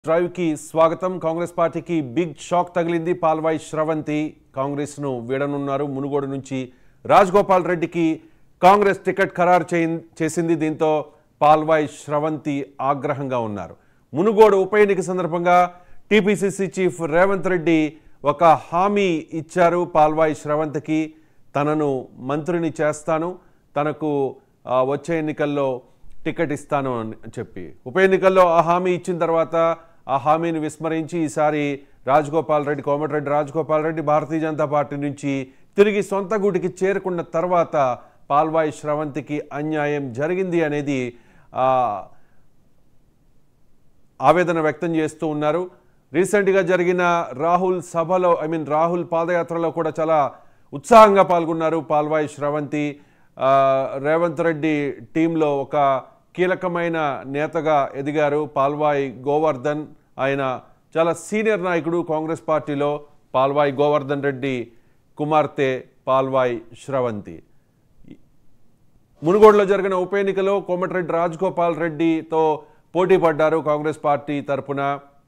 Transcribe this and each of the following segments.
Drive కి స్వాగతం కాంగ్రెస్ పార్టీకి బిగ్ షాక్ తగిలింది పాల్వాయి శ్రవంతి కాంగ్రెస్ ను వీడనున్నారు మునుగోడు నుంచి రాజగోపాల్ రెడ్డికి కాంగ్రెస్ టికెట్ ఖరారు చేయిన్- చేసింది దీంతో పాల్వాయి శ్రవంతి ఆగ్రహంగా ఉన్నారు మునుగోడు ఉప ఎన్నిక సందర్భంగా టీపీసీసీ చీఫ్ రేవంత్ రెడ్డి ఒక హామీ ఇచ్చారు పాల్వాయి శ్రవంతికి తనను మంత్రిని చేస్తాను తనకు ఆ, వచ్చే ఎన్నికల్లో టికెట్ ఇస్తాను అని చెప్పి ఉప ఎన్నికల్లో ఆ హామీ ఇచ్చిన తర్వాత ఆ హామీని విస్మరించి ఈసారి రాజగోపాల్ రెడ్డి కోమటిరెడ్డి రాజగోపాల్ రెడ్డి భారతీయ జనతా పార్టీ నుంచి తిరిగి సొంత గూటికి చేరుకున్న తర్వాత పాల్వాయి శ్రవంతికి అన్యాయం జరిగింది అనేది ఆ, ఆవేదన వ్యక్తం చేస్తూ ఉన్నారు రీసెంట్గా జరిగిన రాహుల్ సభలో ఐ మీన్ రాహుల్ పాదయాత్రలో కూడా చాలా ఉత్సాహంగా పాల్గొన్నారు పాల్వాయి శ్రవంతి ఆ, రేవంత్ రెడ్డి టీంలో ఒక కీలకమైన నేతగా ఎదిగారు పాల్వాయి గోవర్ధన్ ఆయన చాలా సీనియర్ నాయకుడు కాంగ్రెస్ పార్టీలో పాల్వాయి గోవర్ధన్ రెడ్డి కుమార్తె పాల్వాయి శ్రవంతి మునుగోడులో జరిగిన ఉప ఎన్నికలో కోమటిరెడ్డి రాజగోపాల్ రెడ్డితో పోటీ పడ్డారు కాంగ్రెస్ పార్టీ తరపున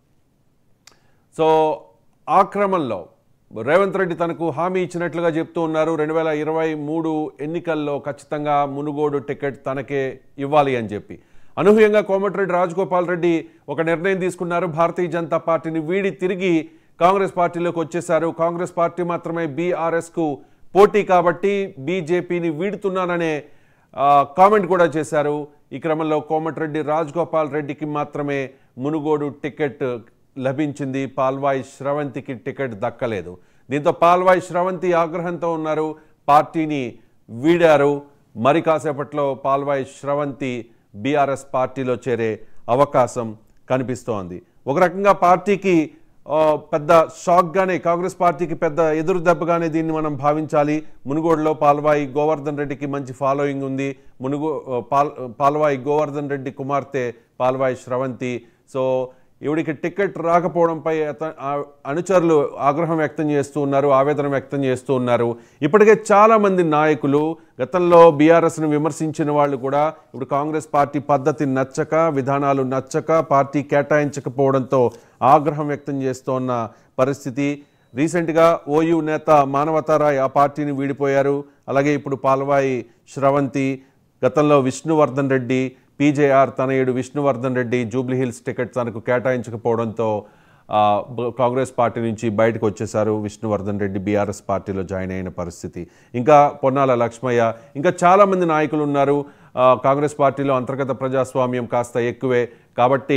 సో ఆ క్రమంలో రేవంత్ రెడ్డి తనకు హామీ ఇచ్చినట్లుగా చెప్తూ ఉన్నారు రెండు వేల ఇరవై మూడు ఎన్నికల్లో ఖచ్చితంగా మునుగోడు టికెట్ తనకే ఇవ్వాలి అని చెప్పి అనూహ్యంగా కోమటిరెడ్డి రాజగోపాల్ రెడ్డి ఒక నిర్ణయం తీసుకున్నారు భారతీయ జనతా పార్టీని వీడి తిరిగి కాంగ్రెస్ పార్టీలోకి వచ్చేశారు కాంగ్రెస్ పార్టీ మాత్రమే బీఆర్ఎస్కు పోటీ కాబట్టి బీజేపీని వీడుతున్నాననే ఆ, కామెంట్ కూడా చేశారు ఈ క్రమంలో కోమటిరెడ్డి రాజగోపాల్ రెడ్డికి మాత్రమే మునుగోడు టికెట్ లభించింది పాల్వాయి శ్రవంతికి టికెట్ దక్కలేదు దీంతో పాల్వాయి శ్రవంతి ఆగ్రహంతో ఉన్నారు పార్టీని వీడారు మరి కాసేపట్లో పాల్వాయి శ్రవంతి బీఆర్ఎస్ పార్టీలో చేరే అవకాశం కనిపిస్తోంది ఒక రకంగా పార్టీకి ఆ, పెద్ద షాక్గానే కాంగ్రెస్ పార్టీకి పెద్ద ఎదురు దెబ్బగానే దీన్ని మనం భావించాలి మునుగోడులో పాల్వాయి గోవర్ధన్ రెడ్డికి మంచి ఫాలోయింగ్ ఉంది మునుగో ఆ, పాల్ పాల్వాయి గోవర్ధన్ రెడ్డి కుమార్తె పాల్వాయి శ్రవంతి సో ఈవిడికి టికెట్ రాకపోవడంపై అత- ఆ అనుచరులు ఆగ్రహం వ్యక్తం చేస్తూ ఉన్నారు ఆవేదన వ్యక్తం చేస్తూ ఉన్నారు ఇప్పటికే చాలా మంది నాయకులు గతంలో బీఆర్ఎస్ను విమర్శించిన వాళ్ళు కూడా ఇప్పుడు కాంగ్రెస్ పార్టీ పద్ధతి నచ్చక విధానాలు నచ్చక పార్టీ కేటాయించకపోవడంతో ఆగ్రహం వ్యక్తం చేస్తోన్న పరిస్థితి రీసెంట్గా ఓయూ నేత మానవతారాయ్ ఆ పార్టీని వీడిపోయారు అలాగే ఇప్పుడు పాల్వాయి శ్రవంతి గతంలో విష్ణువర్ధన్ రెడ్డి పీజేఆర్ తనయుడు విష్ణువర్ధన్ రెడ్డి జూబ్లీహిల్స్ టికెట్ తనకు కేటాయించకపోవడంతో ఆ, బ- కాంగ్రెస్ పార్టీ నుంచి బయటకు వచ్చేశారు విష్ణువర్ధన్ రెడ్డి బీఆర్ఎస్ పార్టీలో జాయిన్ అయిన పరిస్థితి ఇంకా పొన్నాల లక్ష్మయ్య ఇంకా చాలామంది నాయకులు ఉన్నారు ఆ, కాంగ్రెస్ పార్టీలో అంతర్గత ప్రజాస్వామ్యం కాస్త ఎక్కువే కాబట్టి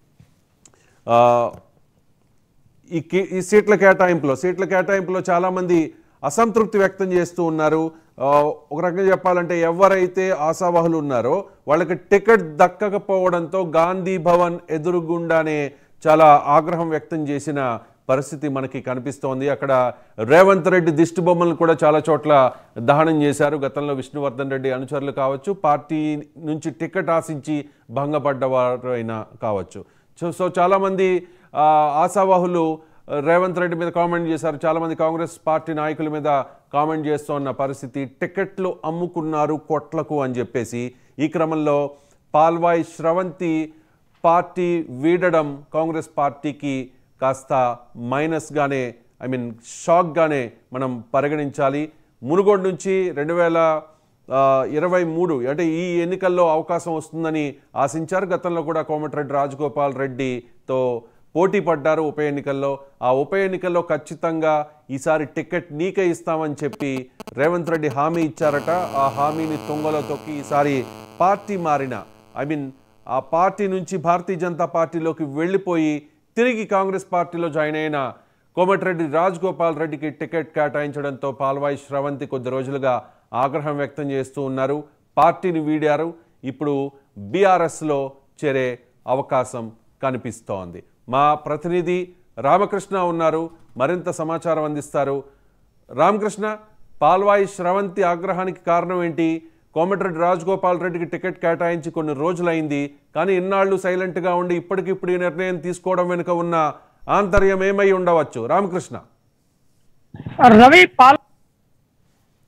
ఆ, ఈ కి- ఈ సీట్ల కేటాయింపులో సీట్ల కేటాయింపులో చాలామంది అసంతృప్తి వ్యక్తం చేస్తూ ఉన్నారు ఆ, ఒక రకంగా చెప్పాలంటే ఎవరైతే ఆశావాహులు ఉన్నారో వాళ్ళకి టికెట్ దక్కకపోవడంతో గాంధీ భవన్ ఎదురుగుండానే చాలా ఆగ్రహం వ్యక్తం చేసిన పరిస్థితి మనకి కనిపిస్తోంది అక్కడ రేవంత్ రెడ్డి దిష్టి బొమ్మలను కూడా చాలా చోట్ల దహనం చేశారు గతంలో విష్ణువర్ధన్ రెడ్డి అనుచరులు కావచ్చు పార్టీ నుంచి టికెట్ ఆశించి భంగపడ్డవారు అయినా కావచ్చు సో సో చాలామంది ఆ, ఆశావాహులు రేవంత్ రెడ్డి మీద కామెంట్ చేశారు చాలామంది కాంగ్రెస్ పార్టీ నాయకుల మీద కామెంట్ చేస్తున్న పరిస్థితి టికెట్లు అమ్ముకున్నారు కొట్లకు అని చెప్పేసి ఈ క్రమంలో పాల్వాయి శ్రవంతి పార్టీ వీడడం కాంగ్రెస్ పార్టీకి కాస్త మైనస్గానే ఐ మీన్ షాక్గానే మనం పరిగణించాలి మునుగోడు నుంచి రెండు వేల ఆ, ఇరవై మూడు అంటే ఈ ఎన్నికల్లో అవకాశం వస్తుందని ఆశించారు గతంలో కూడా కోమటిరెడ్డి రాజగోపాల్ రెడ్డితో పోటీ పడ్డారు ఉప ఎన్నికల్లో ఆ ఉప ఎన్నికల్లో ఖచ్చితంగా ఈసారి టికెట్ నీకే ఇస్తామని చెప్పి రేవంత్ రెడ్డి హామీ ఇచ్చారట ఆ హామీని తుంగలో తొక్కి ఈసారి పార్టీ మారిన ఐ మీన్ ఆ పార్టీ నుంచి భారతీయ జనతా పార్టీలోకి వెళ్ళిపోయి తిరిగి కాంగ్రెస్ పార్టీలో జాయిన్ అయిన కోమటిరెడ్డి రాజగోపాల్ రెడ్డికి టికెట్ కేటాయించడంతో పాల్వాయి శ్రవంతి కొద్ది రోజులుగా ఆగ్రహం వ్యక్తం చేస్తూ ఉన్నారు పార్టీని వీడారు ఇప్పుడు బీఆర్ఎస్లో చేరే అవకాశం కనిపిస్తోంది మా ప్రతినిధి రామకృష్ణ ఉన్నారు మరింత సమాచారం అందిస్తారు రామకృష్ణ పాల్వాయి శ్రవంతి ఆగ్రహానికి కారణం ఏంటి కోమటిరెడ్డి రాజగోపాల్ రెడ్డికి టికెట్ కేటాయించి కొన్ని రోజులైంది కానీ ఇన్నాళ్ళు సైలెంట్గా ఉండి ఇప్పటికిప్పుడు ఈ నిర్ణయం తీసుకోవడం వెనుక ఉన్న ఆంతర్యం ఏమై ఉండవచ్చు రామకృష్ణ రవి పాల్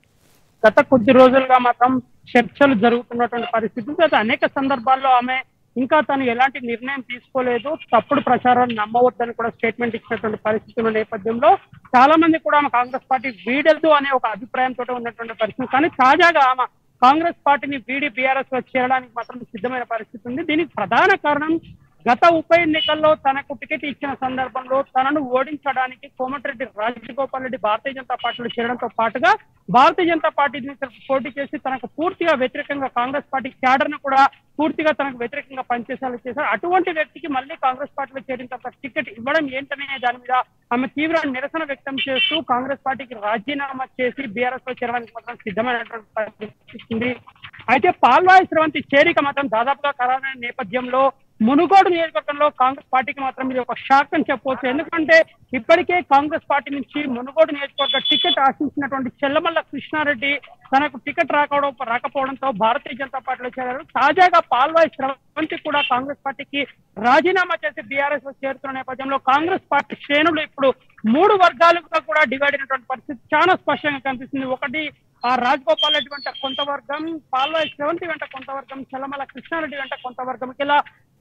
గత కొద్ది రోజులుగా మాత్రం చర్చలు జరుగుతున్నటువంటి పరిస్థితి గత అనేక సందర్భాల్లో ఆమె ఇంకా తను ఎలాంటి నిర్ణయం తీసుకోలేదు తప్పుడు ప్రచారాన్ని నమ్మవద్దని కూడా స్టేట్మెంట్ ఇచ్చినటువంటి పరిస్థితి ఉన్న నేపథ్యంలో చాలా మంది కూడా ఆమె కాంగ్రెస్ పార్టీ వీడద్దు అనే ఒక అభిప్రాయంతో ఉన్నటువంటి పరిస్థితి కానీ తాజాగా ఆమె కాంగ్రెస్ పార్టీని వీడి బీఆర్ఎస్ లో చేరడానికి మాత్రం సిద్ధమైన పరిస్థితి ఉంది దీనికి ప్రధాన కారణం గత ఉప ఎన్నికల్లో తనకు టికెట్ ఇచ్చిన సందర్భంలో తనను ఓడించడానికి కోమటిరెడ్డి రాజగోపాల్ రెడ్డి భారతీయ జనతా పార్టీలో చేరడంతో పాటుగా భారతీయ జనతా పార్టీ నుంచి పోటీ చేసి తనకు పూర్తిగా వ్యతిరేకంగా కాంగ్రెస్ పార్టీ క్యాడర్ ను కూడా పూర్తిగా తనకు వ్యతిరేకంగా పనిచేసేలా చేశారు అటువంటి వ్యక్తికి మళ్ళీ కాంగ్రెస్ పార్టీలో చేరిన తర్వాత టికెట్ ఇవ్వడం ఏంటనే దాని మీద ఆమె తీవ్ర నిరసన వ్యక్తం చేస్తూ కాంగ్రెస్ పార్టీకి రాజీనామా చేసి బీఆర్ఎస్ లో చేరడానికి మాత్రం సిద్ధమైనటువంటి పరిస్థితి ఉంది అయితే పాల్వాయి స్రవంతి చేరిక మాత్రం దాదాపుగా ఖరారైన నేపథ్యంలో మునుగోడు నియోజకవర్గంలో కాంగ్రెస్ పార్టీకి మాత్రం ఇది ఒక షాక్ అని చెప్పవచ్చు ఎందుకంటే ఇప్పటికే కాంగ్రెస్ పార్టీ నుంచి మునుగోడు నియోజకవర్గ టికెట్ ఆశించినటువంటి చెల్లమల్ల కృష్ణారెడ్డి తనకు టికెట్ రాకపోవడం రాకపోవడంతో భారతీయ జనతా పార్టీలో చేరారు తాజాగా పాల్వాయి స్రవంతి కూడా కాంగ్రెస్ పార్టీకి రాజీనామా చేసి బీఆర్ఎస్ లో చేరుతున్న నేపథ్యంలో కాంగ్రెస్ పార్టీ శ్రేణులు ఇప్పుడు మూడు వర్గాలుగా కూడా డివైడ్ అయినటువంటి పరిస్థితి చాలా స్పష్టంగా కనిపిస్తుంది ఒకటి ఆ రాజగోపాల్ రెడ్డి వెంట కొంత వర్గం పాల్వాయి శ్రవంతి వెంట కొంత వర్గం చెల్లమల్ల కృష్ణారెడ్డి వెంట కొంత వర్గం ఇలా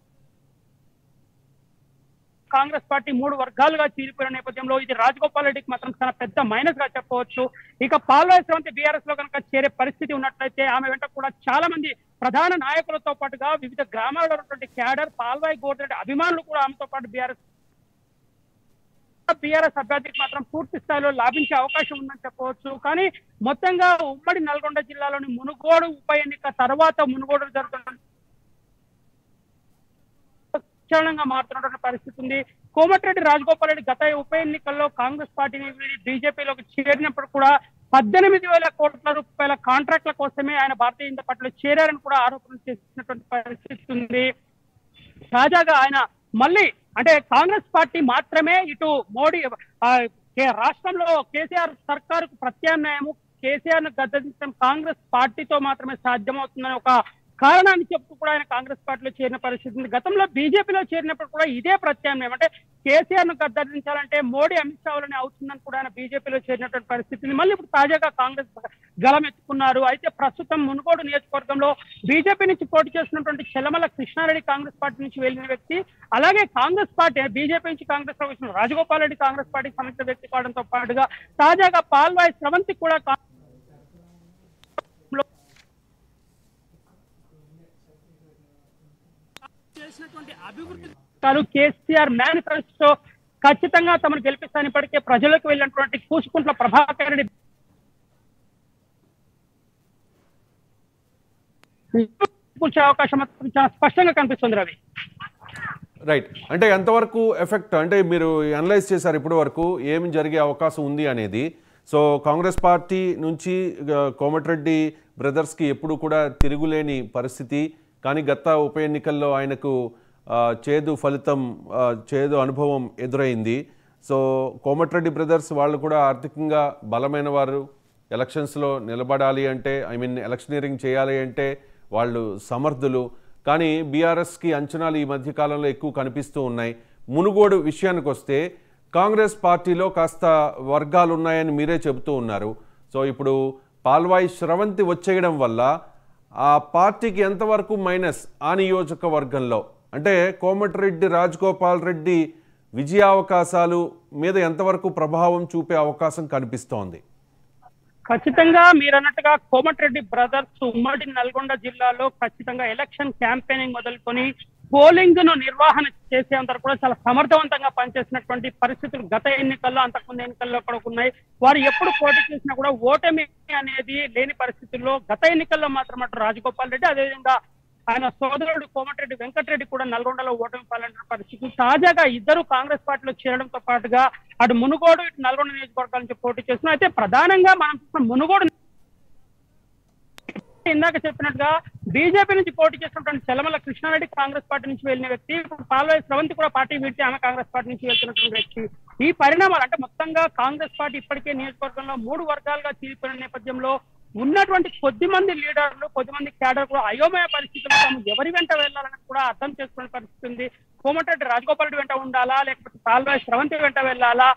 కాంగ్రెస్ పార్టీ మూడు వర్గాలుగా చీలిపోయిన నేపథ్యంలో ఇది రాజగోపాల్ రెడ్డికి మాత్రం చాలా పెద్ద మైనస్ గా చెప్పవచ్చు ఇక పాల్వాయి స్రవంతి బీఆర్ఎస్ లో కనుక చేరే పరిస్థితి ఉన్నట్లయితే ఆమె వెంట కూడా చాలా మంది ప్రధాన నాయకులతో పాటుగా వివిధ గ్రామాల్లో ఉన్నటువంటి క్యాడర్ పాల్వాయి గోర్రెడ్డి అభిమానులు కూడా ఆమెతో పాటు బీఆర్ఎస్ బీఆర్ఎస్ అభ్యర్థికి మాత్రం పూర్తి స్థాయిలో లాభించే అవకాశం ఉందని చెప్పవచ్చు కానీ మొత్తంగా ఉమ్మడి నల్గొండ జిల్లాలోని మునుగోడు ఉప ఎన్నిక తర్వాత మునుగోడు జరుగుతున్న సంచలనంగా మారుతున్నటువంటి పరిస్థితి ఉంది కోమటిరెడ్డి రాజగోపాల్ రెడ్డి గత ఉప ఎన్నికల్లో కాంగ్రెస్ పార్టీని వీడి బీజేపీలోకి చేరినప్పుడు కూడా పద్దెనిమిది వేల కోట్ల రూపాయల కాంట్రాక్ట్ల కోసమే ఆయన భారతీయ జనతా పార్టీలో చేరారని కూడా ఆరోపణలు చేసినటువంటి పరిస్థితి ఉంది తాజాగా ఆయన మళ్ళీ అంటే కాంగ్రెస్ పార్టీ మాత్రమే ఇటు మోడీ ఆ, కే- రాష్ట్రంలో కేసీఆర్ సర్కారుకు ప్రత్యామ్నాయము కేసీఆర్ ను గద్దెదించడం కాంగ్రెస్ పార్టీతో మాత్రమే సాధ్యమవుతుందని ఒక కారణాన్ని చెప్తూ కూడా ఆయన కాంగ్రెస్ పార్టీలో చేరిన పరిస్థితి ఉంది గతంలో బీజేపీలో చేరినప్పుడు కూడా ఇదే ప్రత్యామ్నాయం అంటే కేసీఆర్ ను గద్దెదించాలంటే మోడీ అమిత్ షాలని అవుతుందని కూడా ఆయన బీజేపీలో చేరినటువంటి పరిస్థితి ఉంది మళ్ళీ ఇప్పుడు తాజాగా కాంగ్రెస్ గలం ఎత్తుకున్నారు అయితే ప్రస్తుతం మునుగోడు నియోజకవర్గంలో బీజేపీ నుంచి పోటీ చేస్తున్నటువంటి చెల్లమల కృష్ణారెడ్డి కాంగ్రెస్ పార్టీ నుంచి వెళ్ళిన వ్యక్తి అలాగే కాంగ్రెస్ పార్టీ బీజేపీ నుంచి కాంగ్రెస్ లో వచ్చిన రాజగోపాల్ రెడ్డి కాంగ్రెస్ పార్టీకి సంబంధించిన వ్యక్తి కావడంతో పాటుగా తాజాగా పాల్వాయి స్రవంతి కూడా కా- చేసినటువంటి అభివృద్ధి తాను కేసీఆర్ మేనిఫెస్టో ఖచ్చితంగా తమను గెలిపిస్తాను ఇప్పటికే ప్రజలకు వెళ్ళినటువంటి కూసుకుంట్ల ప్రభాకర్ రెడ్డి కూర్చే అవకాశం మాత్రం చాలా స్పష్టంగా కనిపిస్తుంది రవి రైట్ అంటే ఎంతవరకు ఎఫెక్ట్ అంటే మీరు అనలైజ్ చేశారు ఇప్పటి వరకు ఏమి జరిగే అవకాశం ఉంది అనేది సో కాంగ్రెస్ పార్టీ నుంచి ఆ, కోమటిరెడ్డి బ్రదర్స్కి ఎప్పుడు కూడా తిరుగులేని పరిస్థితి కానీ గత ఉప ఎన్నికల్లో ఆయనకు ఆ, చేదు ఫలితం ఆ, చేదు అనుభవం ఎదురైంది సో కోమటిరెడ్డి బ్రదర్స్ వాళ్ళు కూడా ఆర్థికంగా బలమైన వారు ఎలక్షన్స్లో నిలబడాలి అంటే ఐ మీన్ ఎలక్షనీరింగ్ చేయాలి అంటే వాళ్ళు సమర్థులు కానీ బీఆర్ఎస్కి అంచనాలు ఈ మధ్య కాలంలో ఎక్కువ కనిపిస్తూ ఉన్నాయి మునుగోడు విషయానికి వస్తే కాంగ్రెస్ పార్టీలో కాస్త వర్గాలు ఉన్నాయని మీరే చెబుతూ ఉన్నారు సో ఇప్పుడు పాల్వాయి స్రవంతి వచ్చేయడం వల్ల ఆ పార్టీకి ఎంతవరకు మైనస్ ఆ నియోజకవర్గంలో అంటే కోమటిరెడ్డి రాజగోపాల్ రెడ్డి విజయావకాశాలు మీద ఎంతవరకు ప్రభావం చూపే అవకాశం కనిపిస్తోంది ఖచ్చితంగా మీరు అన్నట్టుగా కోమటిరెడ్డి బ్రదర్స్ ఉమ్మడి నల్గొండ జిల్లాలో ఖచ్చితంగా ఎలక్షన్ క్యాంపెయినింగ్ మొదలుకొని పోలింగ్ ను నిర్వహణ చేసేంత కూడా చాలా సమర్థవంతంగా పనిచేసినటువంటి పరిస్థితులు గత ఎన్నికల్లో అంతకుముందు ఎన్నికల్లో కూడా ఉన్నాయి వారు ఎప్పుడు పోటీ చేసినా కూడా ఓటమి అనేది లేని పరిస్థితుల్లో గత ఎన్నికల్లో మాత్రం అటు రాజగోపాల్ రెడ్డి అదేవిధంగా ఆయన సోదరుడు కోమటిరెడ్డి వెంకటరెడ్డి కూడా నల్గొండలో ఓటమి పాలన పరిస్థితి తాజాగా ఇద్దరు కాంగ్రెస్ పార్టీలో చేరడంతో పాటుగా అటు మునుగోడు ఇటు నల్గొండ నియోజకవర్గాల నుంచి పోటీ చేస్తున్నారు అయితే ప్రధానంగా మనం చూస్తున్న మునుగోడు ఇందాక చెప్పినట్టుగా బీజేపీ నుంచి పోటీ చేసినటువంటి చెలమల కృష్ణారెడ్డి కాంగ్రెస్ పార్టీ నుంచి వెళ్ళిన వ్యక్తి ఇప్పుడు పాల్వాయి స్రవంతి కూడా పార్టీ విడిచి ఆమె కాంగ్రెస్ పార్టీ నుంచి వెళ్తున్నటువంటి వ్యక్తి ఈ పరిణామాలు అంటే మొత్తంగా కాంగ్రెస్ పార్టీ ఇప్పటికే నియోజకవర్గంలో మూడు వర్గాలుగా చీలిపోయిన నేపథ్యంలో ఉన్నటువంటి కొద్ది మంది లీడర్లు కొద్ది మంది క్యాడర్ కూడా అయోమయ పరిస్థితుల్లో తాము ఎవరి వెంట వెళ్ళాలని కూడా అర్థం చేసుకునే పరిస్థితి ఉంది కోమటిరెడ్డి రాజగోపాల్ రెడ్డి వెంట ఉండాలా లేకపోతే పాల్వాయి స్రవంతి వెంట వెళ్ళాలా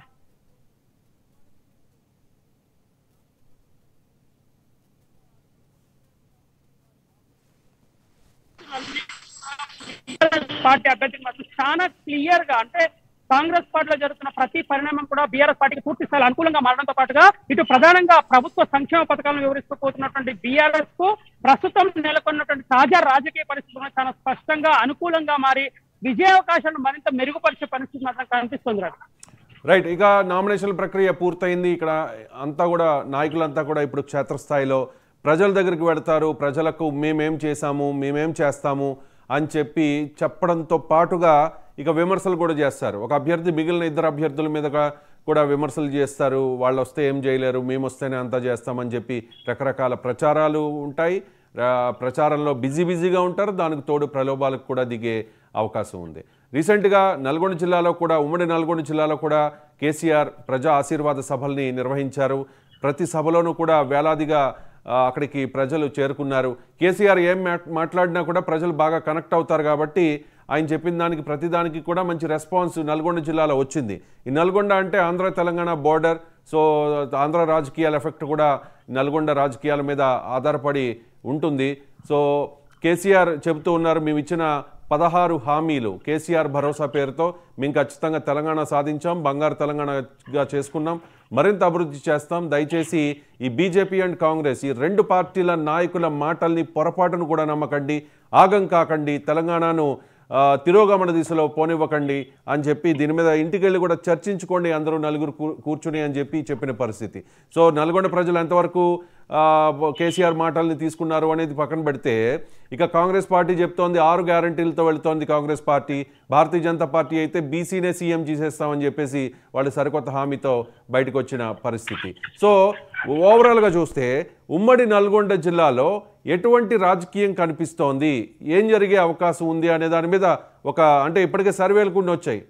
పార్టీ అభ్యర్థికి మాత్రం చాలా క్లియర్ గా అంటే కాంగ్రెస్ పార్టీలో జరుగుతున్న ప్రతి పరిణామం కూడా బీఆర్ఎస్ పార్టీకి పూర్తి స్థాయి అనుకూలంగా మారడంతో పాటుగా ఇటు ప్రధానంగా ప్రభుత్వ సంక్షేమ పథకాలను వివరిస్తూ పోతున్నటువంటి బీఆర్ఎస్ కు ప్రస్తుతం నెలకొన్నటువంటి తాజా రాజకీయ పరిస్థితులు చాలా స్పష్టంగా అనుకూలంగా మారి విజయావకాశాలను మరింత మెరుగుపరిచే పరిస్థితి మాత్రం కనిపిస్తుంది రా రైట్ ఇక నామినేషన్ ప్రక్రియ పూర్తయింది ఇక్కడ అంతా కూడా నాయకులంతా కూడా ఇప్పుడు క్షేత్రస్థాయిలో ప్రజల దగ్గరికి వెడతారు ప్రజలకు మేమేం చేశాము మేమేం చేస్తాము అని చెప్పి చెప్పడంతో పాటుగా ఇక విమర్శలు కూడా చేస్తారు ఒక అభ్యర్థి మిగిలిన ఇద్దరు అభ్యర్థుల మీద కూడా విమర్శలు చేస్తారు వాళ్ళు వస్తే ఏం చేయలేరు మేము వస్తేనే అంతా చేస్తామని చెప్పి రకరకాల ప్రచారాలు ఉంటాయి రా- ప్రచారంలో బిజీ బిజీగా ఉంటారు దానికి తోడు ప్రలోభాలకు కూడా దిగే అవకాశం ఉంది రీసెంట్గా నల్గొండ జిల్లాలో కూడా ఉమ్మడి నల్గొండ జిల్లాలో కూడా కేసీఆర్ ప్రజా ఆశీర్వాద సభల్ని నిర్వహించారు ప్రతి సభలోనూ కూడా వేలాదిగా ఆ, అక్కడికి ప్రజలు చేరుకున్నారు కేసీఆర్ ఏం మాట్- మాట్లాడినా కూడా ప్రజలు బాగా కనెక్ట్ అవుతారు కాబట్టి ఆయన చెప్పిన దానికి ప్రతిదానికి కూడా మంచి రెస్పాన్స్ నల్గొండ జిల్లాలో వచ్చింది ఈ నల్గొండ అంటే ఆంధ్ర తెలంగాణ బోర్డర్ సో ఆంధ్ర రాజకీయాల ఎఫెక్ట్ కూడా నల్గొండ రాజకీయాల మీద ఆధారపడి ఉంటుంది సో కేసీఆర్ చెబుతూ ఉన్నారు మేము ఇచ్చిన పదహారు హామీలు కేసీఆర్ భరోసా పేరుతో మేము ఖచ్చితంగా తెలంగాణ సాధించాం బంగారు తెలంగాణగా చేసుకున్నాం మరింత అభివృద్ధి చేస్తాం దయచేసి ఈ బీజేపీ అండ్ కాంగ్రెస్ ఈ రెండు పార్టీల నాయకుల మాటల్ని పొరపాటును కూడా నమ్మకండి ఆగం కాకండి తెలంగాణను ఆ, తిరోగమన దిశలో పోనివ్వకండి అని చెప్పి దీని మీద ఇంటికి వెళ్ళి కూడా చర్చించుకోండి అందరూ నలుగురు కూ- కూర్చుని అని చెప్పి చెప్పిన పరిస్థితి సో నల్గొండ ప్రజలు ఎంతవరకు ఆ, కేసీఆర్ మాటల్ని తీసుకున్నారు అనేది పక్కన పెడితే ఇక కాంగ్రెస్ పార్టీ చెప్తోంది ఆరు గ్యారంటీలతో వెళుతోంది కాంగ్రెస్ పార్టీ భారతీయ జనతా పార్టీ అయితే బీసీనే సీఎం చేసేస్తామని చెప్పేసి వాళ్ళు సరికొత్త హామీతో బయటకు వచ్చిన పరిస్థితి సో ఓవరాల్గా చూస్తే ఉమ్మడి నల్గొండ జిల్లాలో ఎటువంటి రాజకీయం కనిపిస్తోంది ఏం జరిగే అవకాశం ఉంది అనే దాని మీద ఒక అంటే ఇప్పటికే సర్వేలు కూడా వచ్చాయి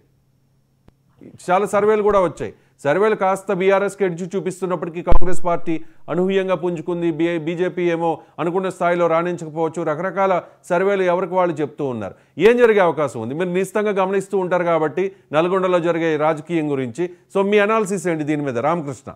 చాలా సర్వేలు కూడా వచ్చాయి సర్వేలు కాస్త బీఆర్ఎస్కి ఎడ్జి చూపిస్తున్నప్పటికీ కాంగ్రెస్ పార్టీ అనూహ్యంగా పుంజుకుంది బీ బీజేపీ ఏమో అనుకున్న స్థాయిలో రాణించకపోవచ్చు రకరకాల సర్వేలు ఎవరికి వాళ్ళు చెప్తూ ఉన్నారు ఏం జరిగే అవకాశం ఉంది మీరు నిశ్చితంగా గమనిస్తూ ఉంటారు కాబట్టి నల్గొండలో జరిగే రాజకీయం గురించి సో మీ అనాలిసిస్ ఏంటి దీని మీద రామకృష్ణ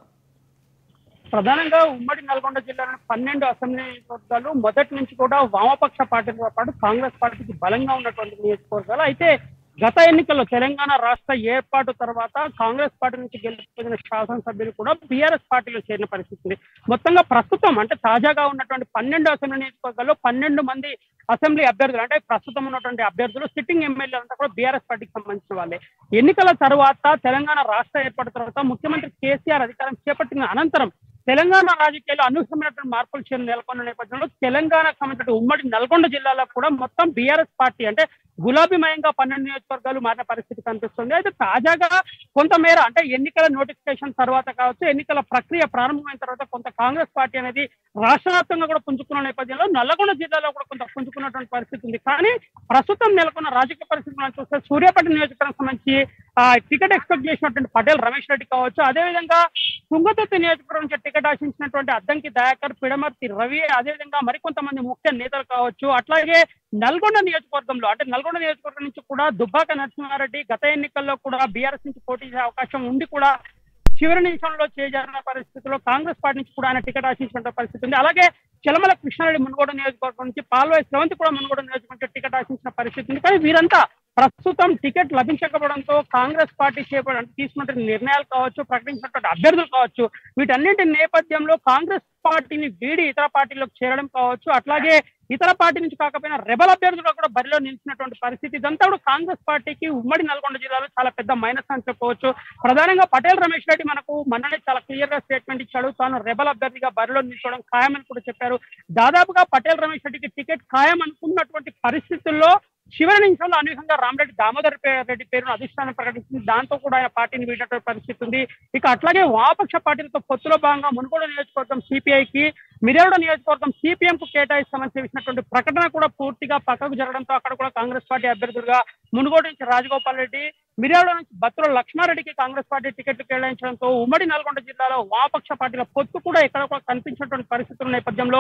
ప్రధానంగా ఉమ్మడి నల్గొండ జిల్లాలోని పన్నెండు అసెంబ్లీ నియోజకవర్గాలు మొదటి నుంచి కూడా వామపక్ష పార్టీలతో పాటు కాంగ్రెస్ పార్టీకి బలంగా ఉన్నటువంటి నియోజకవర్గాలు అయితే గత ఎన్నికల్లో తెలంగాణ రాష్ట్ర ఏర్పాటు తర్వాత కాంగ్రెస్ పార్టీ నుంచి గెలిచిన శాసనసభ్యులు కూడా బీఆర్ఎస్ పార్టీలో చేరిన పరిస్థితి ఉంది మొత్తంగా ప్రస్తుతం అంటే తాజాగా ఉన్నటువంటి పన్నెండు అసెంబ్లీ నియోజకవర్గాల్లో పన్నెండు మంది అసెంబ్లీ అభ్యర్థులు అంటే ప్రస్తుతం ఉన్నటువంటి అభ్యర్థులు సిట్టింగ్ ఎమ్మెల్యేలు అంతా కూడా బీఆర్ఎస్ పార్టీకి సంబంధించిన వాళ్ళే ఎన్నికల తర్వాత తెలంగాణ రాష్ట్ర ఏర్పాటు తర్వాత ముఖ్యమంత్రి కేసీఆర్ అధికారం చేపట్టిన అనంతరం తెలంగాణ రాజకీయాల్లో అనూహ్యమైనటువంటి మార్పులు చేరిన నెలకొన్న నేపథ్యంలో తెలంగాణకు సంబంధించిన ఉమ్మడి నల్గొండ జిల్లాలో కూడా మొత్తం బీఆర్ఎస్ పార్టీ అంటే గులాబీమయంగా పన్నెండు నియోజకవర్గాలు మారిన పరిస్థితి కనిపిస్తుంది అయితే తాజాగా కొంతమేర అంటే ఎన్నికల నోటిఫికేషన్ తర్వాత కావచ్చు ఎన్నికల ప్రక్రియ ప్రారంభమైన తర్వాత కొంత కాంగ్రెస్ పార్టీ అనేది రాష్ట్ర వ్యాప్తంగా కూడా పుంజుకున్న నేపథ్యంలో నల్లగొండ జిల్లాలో కూడా కొంత పుంజుకున్నటువంటి పరిస్థితి ఉంది కానీ ప్రస్తుతం నెలకొన్న రాజకీయ పరిస్థితి మనం చూస్తే సూర్యాపేట నియోజకవర్గం సంబంధించి ఆ టికెట్ ఎక్స్పెక్ట్ చేసినటువంటి పటేల్ రమేష్ రెడ్డి కావచ్చు అదేవిధంగా తుంగతుర్తి నియోజకవర్గం నుంచి టికెట్ ఆశించినటువంటి అద్దంకి దయాకర్ పిడమర్తి రవి అదేవిధంగా మరికొంతమంది ముఖ్య నేతలు కావచ్చు అట్లాగే నల్గొండ నియోజకవర్గంలో అంటే నల్గొండ నియోజకవర్గం నుంచి కూడా దుబ్బాక నరసింహారెడ్డి గత ఎన్నికల్లో కూడా బీఆర్ఎస్ నుంచి పోటీ చేసే అవకాశం ఉండి కూడా చివరి నిమిషంలో చేజారిన పరిస్థితిలో కాంగ్రెస్ పార్టీ నుంచి కూడా ఆయన టికెట్ ఆశించిన పరిస్థితి ఉంది అలాగే చిలమల కృష్ణారెడ్డి మునుగోడు నియోజకవర్గం నుంచి పాల్వాయి శ్రవంతి కూడా మునుగోడు నియోజకవర్గం నుంచి టికెట్ ఆశించిన పరిస్థితి ఉంది కానీ వీరంతా ప్రస్తుతం టికెట్ లభించకపోవడంతో కాంగ్రెస్ పార్టీ చేపడ తీసుకున్నటువంటి నిర్ణయాలు కావచ్చు ప్రకటించినటువంటి అభ్యర్థులు కావచ్చు వీటన్నింటి నేపథ్యంలో కాంగ్రెస్ పార్టీని వీడి ఇతర పార్టీలోకి చేరడం కావచ్చు అట్లాగే ఇతర పార్టీ నుంచి కాకపోయినా రెబల్ అభ్యర్థులు కూడా బరిలో నిలిచినటువంటి పరిస్థితి ఇదంతా కూడా కాంగ్రెస్ పార్టీకి ఉమ్మడి నల్గొండ జిల్లాలో చాలా పెద్ద మైనస్ అని చెప్పవచ్చు ప్రధానంగా పటేల్ రమేష్ రెడ్డి మనకు మొన్ననే చాలా క్లియర్ గా స్టేట్మెంట్ ఇచ్చాడు తాను రెబల్ అభ్యర్థిగా బరిలో నిల్చోవడం ఖాయమని కూడా చెప్పారు దాదాపుగా పటేల్ రమేష్ రెడ్డికి టికెట్ ఖాయం అనుకున్నటువంటి పరిస్థితుల్లో చివరి నిమిషంలో అనూహ్యంగా రామరెడ్డి దామోదర్ పే- రెడ్డి పేరును అధిష్టానం ప్రకటించింది దాంతో కూడా ఆయన పార్టీని వీడినటువంటి పరిస్థితి ఉంది ఇక అట్లాగే వామపక్ష పార్టీలతో పొత్తులో భాగంగా మునుగోడు నియోజకవర్గం సిపిఐకి మిర్యాడ నియోజకవర్గం సిపిఎం కు కేటాయిస్తామని చేసినటువంటి ప్రకటన కూడా పూర్తిగా పక్కకు జరగడంతో అక్కడ కూడా కాంగ్రెస్ పార్టీ అభ్యర్థులుగా మునుగోడు నుంచి రాజగోపాల్ రెడ్డి మిర్యాడ నుంచి బత్తుల లక్ష్మారెడ్డికి కాంగ్రెస్ పార్టీ టికెట్లు కేటాయించడంతో ఉమ్మడి నల్గొండ జిల్లాలో వామపక్ష పార్టీల పొత్తు కూడా ఎక్కడ కూడా కనిపించినటువంటి పరిస్థితుల నేపథ్యంలో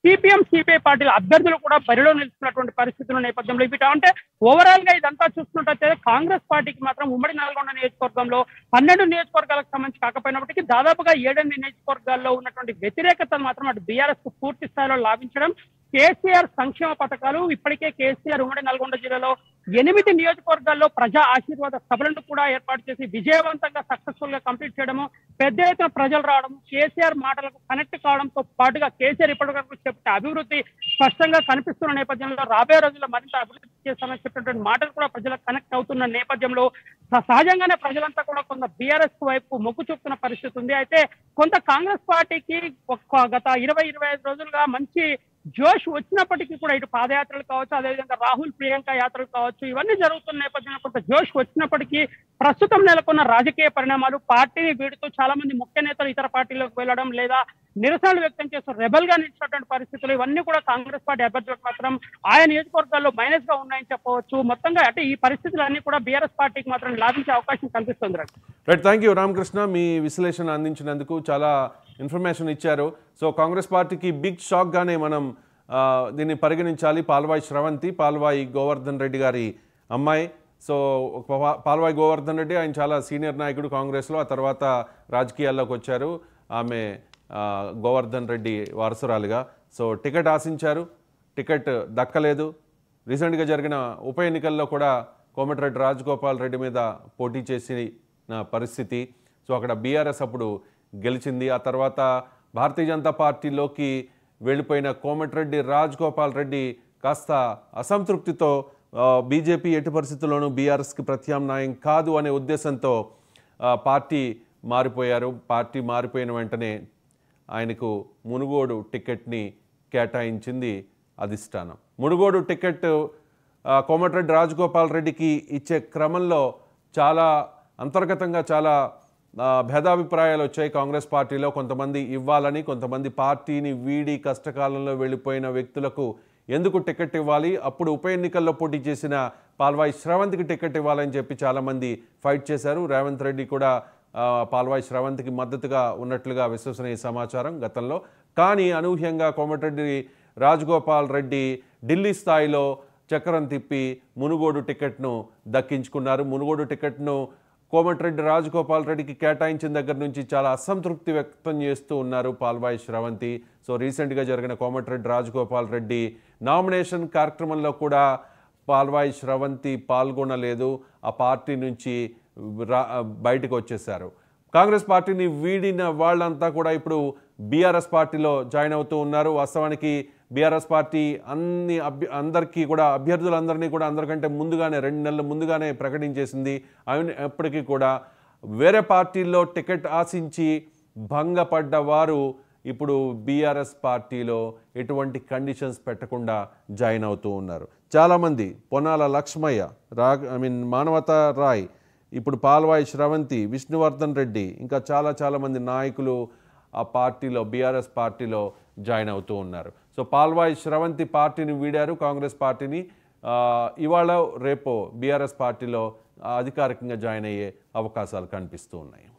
సిపిఎం సిపిఐ పార్టీల అభ్యర్థులు కూడా బరిలో నిలుస్తున్నటువంటి పరిస్థితుల నేపథ్యంలో ఇవి అంటే ఓవరాల్ గా ఇదంతా చూసుకున్నట్టయితే కాంగ్రెస్ పార్టీకి మాత్రం ఉమ్మడి నల్గొండ నియోజకవర్గంలో పన్నెండు నియోజకవర్గాలకు సంబంధించి కాకపోయినప్పటికీ దాదాపుగా ఏడెనిమిది నియోజకవర్గాల్లో ఉన్నటువంటి వ్యతిరేకతను మాత్రం అటు బీఆర్ఎస్ కు పూర్తి స్థాయిలో లాభించడం కేసీఆర్ సంక్షేమ పథకాలు ఇప్పటికే కేసీఆర్ ఉమ్మడి నల్గొండ జిల్లాలో ఎనిమిది నియోజకవర్గాల్లో ప్రజా ఆశీర్వాద సభలను కూడా ఏర్పాటు చేసి విజయవంతంగా సక్సెస్ఫుల్ గా కంప్లీట్ చేయడము పెద్ద ఎత్తున ప్రజలు రావడం కేసీఆర్ మాటలకు కనెక్ట్ కావడంతో పాటుగా కేసీఆర్ ఇప్పటివరకు చెప్పిన అభివృద్ధి స్పష్టంగా కనిపిస్తున్న నేపథ్యంలో రాబోయే రోజుల్లో మరింత అభివృద్ధి చేస్తామని చెప్పినటువంటి మాటలు కూడా ప్రజలకు కనెక్ట్ అవుతున్న నేపథ్యంలో స- సహజంగానే ప్రజలంతా కూడా కొంత బీఆర్ఎస్ వైపు మొగ్గు చూపుతున్న పరిస్థితి ఉంది అయితే కొంత కాంగ్రెస్ పార్టీకి ఒక గత ఇరవై ఇరవై ఐదు రోజులుగా మంచి జోష్ వచ్చినప్పటికీ కూడా ఇటు పాదయాత్రలు కావచ్చు అదేవిధంగా రాహుల్ ప్రియాంక యాత్రలు కావచ్చు ఇవన్నీ జరుగుతున్న నేపథ్యంలో కొంత జోష్ వచ్చినప్పటికీ ప్రస్తుతం నెలకొన్న రాజకీయ పరిణామాలు పార్టీని వీడుతూ చాలా మంది ముఖ్య నేతలు ఇతర పార్టీలకు వెళ్ళడం లేదా నిరసనలు వ్యక్తం చేస్తూ రెబల్ గా నిలిచినటువంటి పరిస్థితులు ఇవన్నీ కూడా కాంగ్రెస్ పార్టీ అభ్యర్థులకు మాత్రం ఆయా నియోజకవర్గాల్లో మైనస్ గా ఉన్నాయని చెప్పవచ్చు మొత్తంగా అంటే ఈ పరిస్థితులన్నీ కూడా బీఆర్ఎస్ పార్టీకి మాత్రం లాభించే అవకాశం కనిపిస్తుంది రండి. రైట్ థ్యాంక్ యూ రామకృష్ణ మీ విశ్లేషణ అందించినందుకు చాలా ఇన్ఫర్మేషన్ ఇచ్చారు సో కాంగ్రెస్ పార్టీకి బిగ్ షాక్గానే మనం ఆ, దీన్ని పరిగణించాలి పాల్వాయి శ్రవంతి పాల్వాయి గోవర్ధన్ రెడ్డి గారి అమ్మాయి సో ఒక పా- పాల్వాయి గోవర్ధన్ రెడ్డి ఆయన చాలా సీనియర్ నాయకుడు కాంగ్రెస్లో ఆ తర్వాత రాజకీయాల్లోకి వచ్చారు ఆమె ఆ, గోవర్ధన్ రెడ్డి వారసురాలుగా సో టికెట్ ఆశించారు టికెట్ దక్కలేదు రీసెంట్గా జరిగిన ఉప ఎన్నికల్లో కూడా కోమటిరెడ్డి రాజగోపాల్ రెడ్డి మీద పోటీ చేసిన పరిస్థితి సో అక్కడ బీఆర్ఎస్ అప్పుడు గెలిచింది ఆ తర్వాత భారతీయ జనతా పార్టీలోకి వెళ్ళిపోయిన కోమటిరెడ్డి రాజగోపాల్ రెడ్డి కాస్త అసంతృప్తితో ఆ, బీజేపీ ఎట్టి పరిస్థితుల్లోనూ బీఆర్ఎస్కి ప్రత్యామ్నాయం కాదు అనే ఉద్దేశంతో ఆ, పార్టీ మారిపోయారు పార్టీ మారిపోయిన వెంటనే ఆయనకు మునుగోడు టికెట్ని కేటాయించింది అధిష్టానం మునుగోడు టికెట్ ఆ, కోమటిరెడ్డి రాజగోపాల్ రెడ్డికి ఇచ్చే క్రమంలో చాలా అంతర్గతంగా చాలా ఆ, భేదాభిప్రాయాలు వచ్చాయి కాంగ్రెస్ పార్టీలో కొంతమంది ఇవ్వాలని కొంతమంది పార్టీని వీడి కష్టకాలంలో వెళ్ళిపోయిన వ్యక్తులకు ఎందుకు టికెట్ ఇవ్వాలి అప్పుడు ఉప ఎన్నికల్లో పోటీ చేసిన పాల్వాయి శ్రవంత్కి టికెట్ ఇవ్వాలని చెప్పి చాలామంది ఫైట్ చేశారు రేవంత్ రెడ్డి కూడా ఆ, పాల్వాయి శ్రవంత్కి మద్దతుగా ఉన్నట్లుగా విశ్వసనీయ సమాచారం గతంలో కానీ అనూహ్యంగా కోమటిరెడ్డి రాజగోపాల్ రెడ్డి ఢిల్లీ స్థాయిలో చక్రం తిప్పి మునుగోడు టికెట్ను దక్కించుకున్నారు మునుగోడు టికెట్ను కోమటిరెడ్డి రాజగోపాల్ రెడ్డికి కేటాయించిన దగ్గర నుంచి చాలా అసంతృప్తి వ్యక్తం చేస్తూ ఉన్నారు పాల్వాయి శ్రవంతి సో రీసెంట్గా జరిగిన కోమటిరెడ్డి రాజగోపాల్ రెడ్డి నామినేషన్ కార్యక్రమంలో కూడా పాల్వాయి శ్రవంతి పాల్గొనలేదు ఆ పార్టీ నుంచి రా బయటకు వచ్చేశారు కాంగ్రెస్ పార్టీని వీడిన వాళ్ళంతా కూడా ఇప్పుడు బీఆర్ఎస్ పార్టీలో జాయిన్ అవుతూ ఉన్నారు వాస్తవానికి బీఆర్ఎస్ పార్టీ అన్ని అభ్య అందరికీ కూడా అభ్యర్థులందరినీ కూడా అందరికంటే ముందుగానే రెండు నెలల ముందుగానే ప్రకటించేసింది అయినప్పటికీ కూడా వేరే పార్టీల్లో టికెట్ ఆశించి భంగపడ్డ వారు ఇప్పుడు బీఆర్ఎస్ పార్టీలో ఎటువంటి కండిషన్స్ పెట్టకుండా జాయిన్ అవుతూ ఉన్నారు చాలామంది పొన్నాల లక్ష్మయ్య రా ఐ మీన్ మానవతా రాయ్ ఇప్పుడు పాల్వాయి శ్రవంతి విష్ణువర్ధన్ రెడ్డి ఇంకా చాలా చాలా మంది నాయకులు ఆ పార్టీలో బీఆర్ఎస్ పార్టీలో జాయిన్ అవుతూ ఉన్నారు సో పాల్వాయి శ్రవంతి పార్టీని వీడారు కాంగ్రెస్ పార్టీని ఆ, ఇవాళ రేపో బీఆర్ఎస్ పార్టీలో అధికారికంగా జాయిన్ అయ్యే అవకాశాలు కనిపిస్తూ ఉన్నాయి